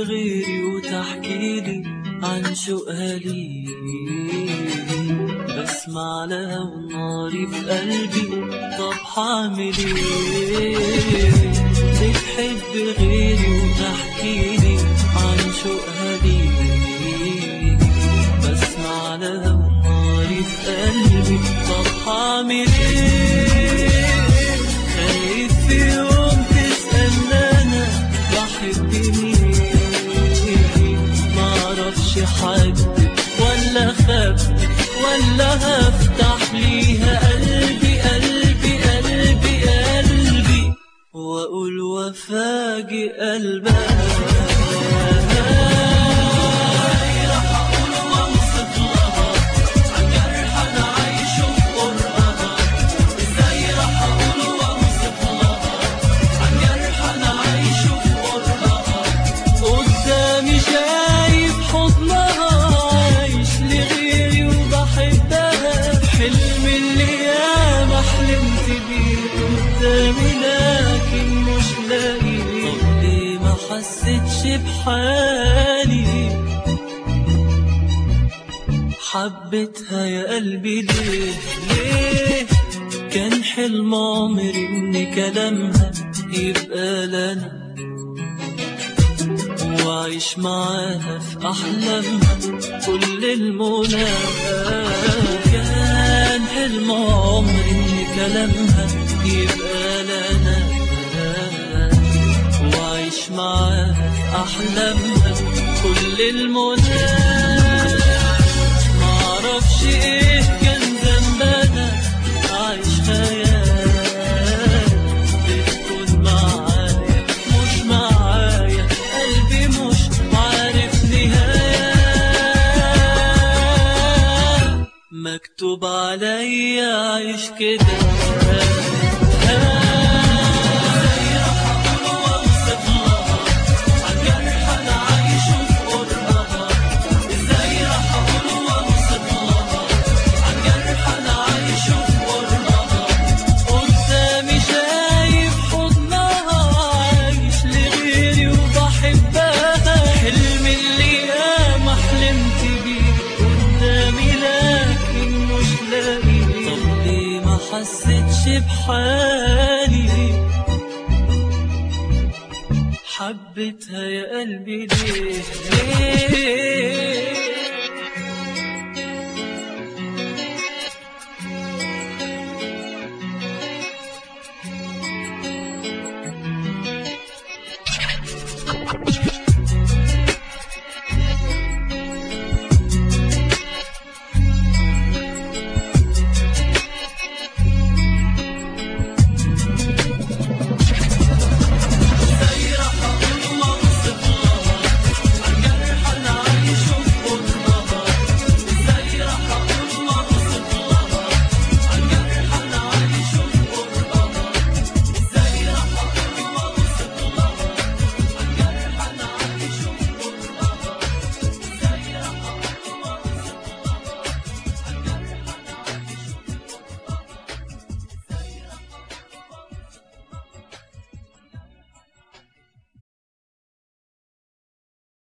لغيري وتحكيلي عن شوقها لي بسمع لها وناري في قلبي طب حعمل ايه بتحب غيري وتحكيلي عن شوقها لي بسمع لها وناري في قلبي طب حعمل ايه خايف في يوم تسألني انا بحب مين معرفش حد ولا خاف ولا هفتح ليها قلبي قلبي قلبي قلبي واقول وفاجئ قلبها قدامي شايف حضنها عايش لغيري وبحبها حلم اللي ياما حلمت بيه قدامي لكن مش لاقيه طب ليه ما حسيتش بحالي حبيتها يا قلبي ليه ليه كان حلم عمري ان كلامها يبقى لنا وعيش معاها في أحلامها كل المنى كان حلم عمري إن كلامها يبقى لنا وعيش معاها في أحلامها كل المنى معرفش إيه كان ذنبنا عايش خيال بتكون معايا مش معايا قلبي مش عارف نهاية مكتوب عليا عيش كده قدامي شايف حضنها عايش لغيري وبحبها حلم اللي ياما حلمت بيه قدامي لكن مش لاقيه طب ليه ما حسيتش بحالي حبيتها يا قلبي ليه ليه